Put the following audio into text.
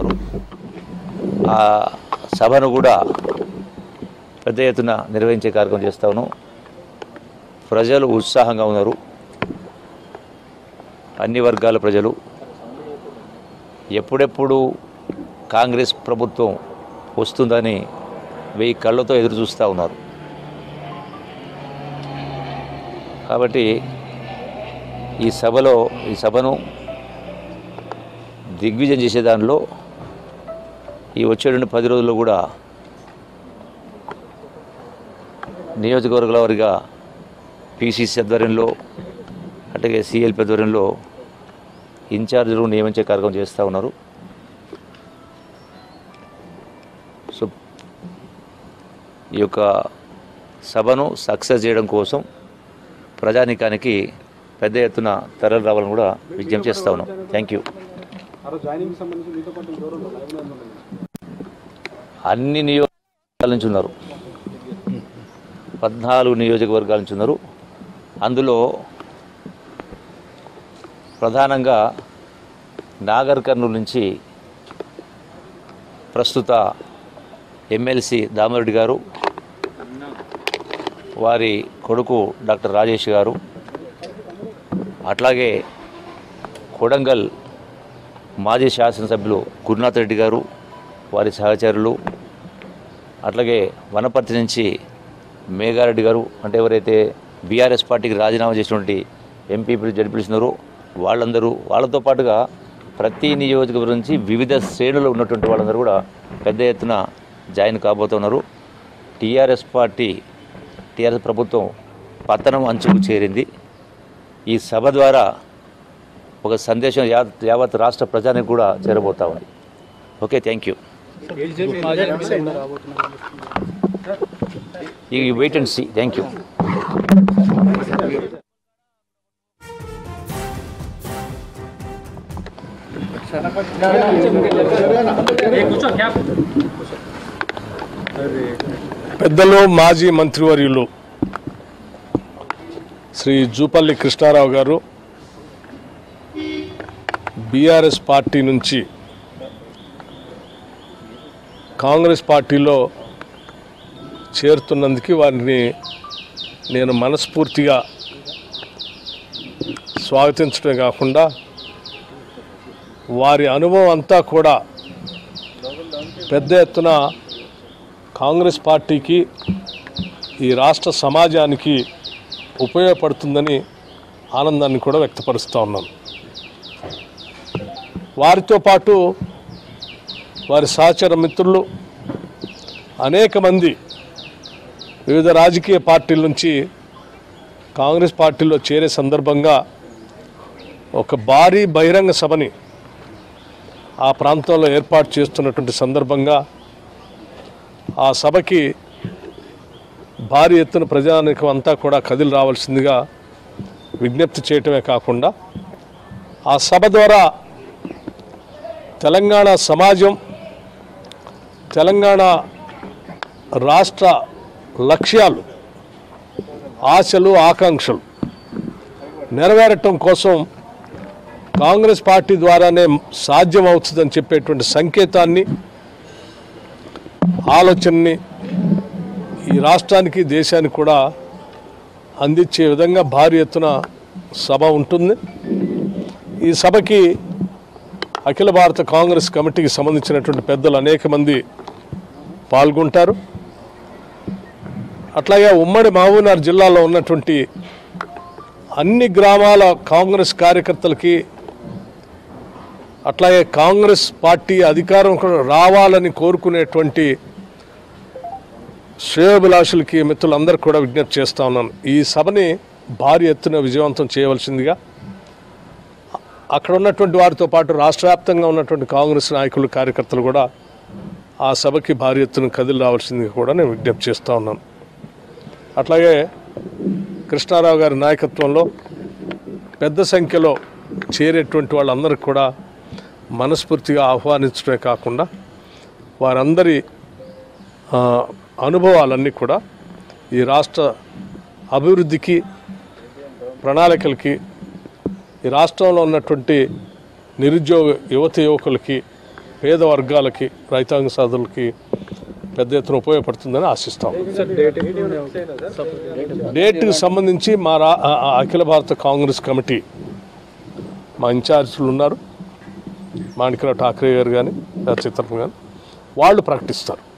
ఉన్నారు ఆ సభను కూడా పెద్ద ఎత్తున నిర్వహించే కార్యక్రమం చేస్తా ఉన్నాం ప్రజలు ఉత్సాహంగా ఉన్నారు అన్ని వర్గాల ప్రజలు ఎప్పుడెప్పుడు కాంగ్రెస్ ప్రభుత్వం వస్తుందని వెయ్యి కళ్ళతో ఎదురు చూస్తూ ఉన్నారు కాబట్టి ఈ సభలో ఈ సభను దిగ్విజయం చేసే దానిలో ఈ వచ్చేటువంటి పది రోజుల్లో కూడా నియోజకవర్గాల వారిగా పీసీసీ ఆధ్వర్యంలో అట్లాగే సిఎల్పి ఆధ్వర్యంలో ఇన్ఛార్జీలు నియమించే కార్యక్రమం చేస్తూ ఉన్నారు సో ఈ యొక్క సభను సక్సెస్ చేయడం కోసం ప్రజానికానికి పెద్ద ఎత్తున తరలి రావాలని కూడా విజ్ఞప్తి చేస్తా ఉన్నాం థ్యాంక్ యూ జాయినింగ్ సంబంధించి మీతో పాటు ఇంకెవరు ఉన్నారు? లైవ్లో ఉన్నారు. అన్ని నియోజకవర్గాల నుంచి ఉన్నారు పద్నాలుగు నియోజకవర్గాల నుంచి ఉన్నారు అందులో ప్రధానంగా నాగర్ కర్నూలు నుంచి ప్రస్తుత ఎమ్మెల్సీ దామరెడ్డి గారు వారి కొడుకు డాక్టర్ రాజేష్ గారు అట్లాగే కొడంగల్ మాజీ శాసనసభ్యులు గురునాథ్ రెడ్డి గారు వారి సహచరులు అట్లాగే వనపర్తి నుంచి మేఘారెడ్డి గారు అంటే ఎవరైతే బీఆర్ఎస్ పార్టీకి రాజీనామా చేసినటువంటి ఎంపీ జడిపిస్తున్నారో వాళ్ళందరూ వాళ్ళతో పాటుగా ప్రతి నియోజకవర్గం నుంచి వివిధ శ్రేణులు ఉన్నటువంటి వాళ్ళందరూ కూడా పెద్ద ఎత్తున జాయిన్ కాబోతున్నారు టీఆర్ఎస్ పార్టీ టీఆర్ఎస్ ప్రభుత్వం పతనం అంచుకు చేరింది ఈ సభ ద్వారా ఒక సందేశం యావత్ యావత్ రాష్ట్ర ప్రజానికి కూడా చేరబోతా ఉంది ఓకే థ్యాంక్ యూ ఈ wait and see thank you పెద్దలు మాజీ మంత్రివర్యులు శ్రీ జూపల్లి కృష్ణారావు గారు బీఆర్ఎస్ పార్టీ నుంచి కాంగ్రెస్ పార్టీలో చేరుతున్నందుకు వారిని నేను మనస్ఫూర్తిగా స్వాగతించడమే కాకుండా వారి అనుభవం అంతా కూడా పెద్ద ఎత్తున కాంగ్రెస్ పార్టీకి ఈ రాష్ట్ర సమాజానికి ఉపయోగపడుతుందని ఆనందాన్ని కూడా వ్యక్తపరుస్తూ ఉన్నాను వారితో పాటు వారి సహచర మిత్రులు అనేక మంది వివిధ రాజకీయ పార్టీల నుంచి కాంగ్రెస్ పార్టీలో చేరే సందర్భంగా ఒక భారీ బహిరంగ సభని ఆ ప్రాంతంలో ఏర్పాటు చేస్తున్నటువంటి సందర్భంగా ఆ సభకి భారీ ఎత్తున ప్రజానికం అంతా కూడా కదిలి రావాల్సిందిగా విజ్ఞప్తి చేయటమే కాకుండా ఆ సభ ద్వారా తెలంగాణ సమాజం తెలంగాణ రాష్ట్ర లక్ష్యాలు ఆశలు ఆకాంక్షలు నెరవేరటం కోసం కాంగ్రెస్ పార్టీ ద్వారానే సాధ్యం అవుతుందని చెప్పేటువంటి సంకేతాన్ని ఆలోచనని ఈ రాష్ట్రానికి దేశానికి కూడా అందించే విధంగా భారీ ఎత్తున సభ ఉంటుంది ఈ సభకి అఖిల భారత కాంగ్రెస్ కమిటీకి సంబంధించినటువంటి పెద్దలు అనేక మంది పాల్గొంటారు అట్లాగే ఉమ్మడి మహబూబ్నగర్ జిల్లాలో ఉన్నటువంటి అన్ని గ్రామాల కాంగ్రెస్ కార్యకర్తలకి అట్లాగే కాంగ్రెస్ పార్టీ అధికారం కూడా రావాలని కోరుకునేటువంటి శ్రేయోభిలాషులకి మిత్రులందరికీ కూడా విజ్ఞప్తి చేస్తా ఉన్నాను ఈ సభని భారీ ఎత్తున విజయవంతం చేయవలసిందిగా అక్కడ ఉన్నటువంటి వారితో పాటు రాష్ట్ర వ్యాప్తంగా ఉన్నటువంటి కాంగ్రెస్ నాయకులు కార్యకర్తలు కూడా ఆ సభకి భారీ ఎత్తున కదిలి రావాల్సిందిగా కూడా నేను విజ్ఞప్తి చేస్తూ ఉన్నాను అట్లాగే కృష్ణారావు గారి నాయకత్వంలో పెద్ద సంఖ్యలో చేరేటువంటి వాళ్ళందరికీ కూడా మనస్ఫూర్తిగా ఆహ్వానించడమే కాకుండా వారందరి ఆ, అనుభవాలన్నీ కూడా ఈ రాష్ట్ర అభివృద్ధికి ప్రణాళికలకి ఈ రాష్ట్రంలో ఉన్నటువంటి నిరుద్యోగ యువత యువకులకి పేద వర్గాలకి రైతాంగ సాధులకి పెద్ద ఎత్తున ఉపయోగపడుతుందని ఆశిస్తాం డేట్కి సంబంధించి మా రా ఆ- ఆ అఖిల భారత కాంగ్రెస్ కమిటీ మా ఇన్ఛార్జీలు ఉన్నారు మాణికరావు ఠాక్రే గారు కానీ చిత్రం కానీ వాళ్ళు ప్రకటిస్తారు